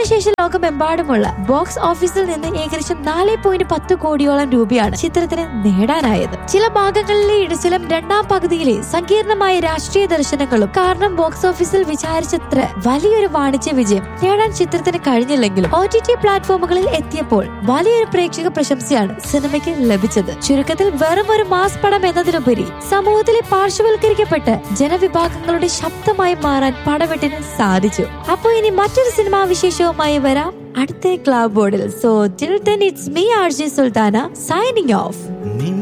അതിനുശേഷം ലോകമെമ്പാടുമുള്ള ബോക്സ് ഓഫീസിൽ നിന്ന് ഏകദേശം നാല് പോയിന്റ് പത്ത് കോടിയോളം രൂപയാണ് ചിത്രത്തിന് നേടാനായത് ചില ഭാഗങ്ങളിലെ ഇടിച്ചിലും രണ്ടാം പകുതിയിലെ സങ്കീർണമായ രാഷ്ട്രീയ ദർശനങ്ങളും കാരണം ബോക്സ് ഓഫീസിൽ വിചാരിച്ചത്ര വലിയൊരു വാണിജ്യ വിജയം നേടാൻ ചിത്രത്തിന് കഴിഞ്ഞില്ലെങ്കിലും ഒ ടി ടി പ്ലാറ്റ്ഫോമുകളിൽ എത്തിയപ്പോൾ വലിയൊരു പ്രേക്ഷക പ്രശംസയാണ് സിനിമയ്ക്ക് ലഭിച്ചത് ചുരുക്കത്തിൽ വെറും ഒരു മാസ് പടം എന്നതിലുപരി സമൂഹത്തിലെ പാർശ്വവൽക്കരിക്കപ്പെട്ട ജനവിഭാഗങ്ങളുടെ ശബ്ദമായി മാറാൻ പടവെട്ടിന് സാധിച്ചു അപ്പോൾ ഇനി മറ്റൊരു സിനിമാ വിശേഷവുമായി വരാം അടുത്ത ക്ലബ് ബോർഡിൽ so till then it's me R J Sultana signing off നിൻ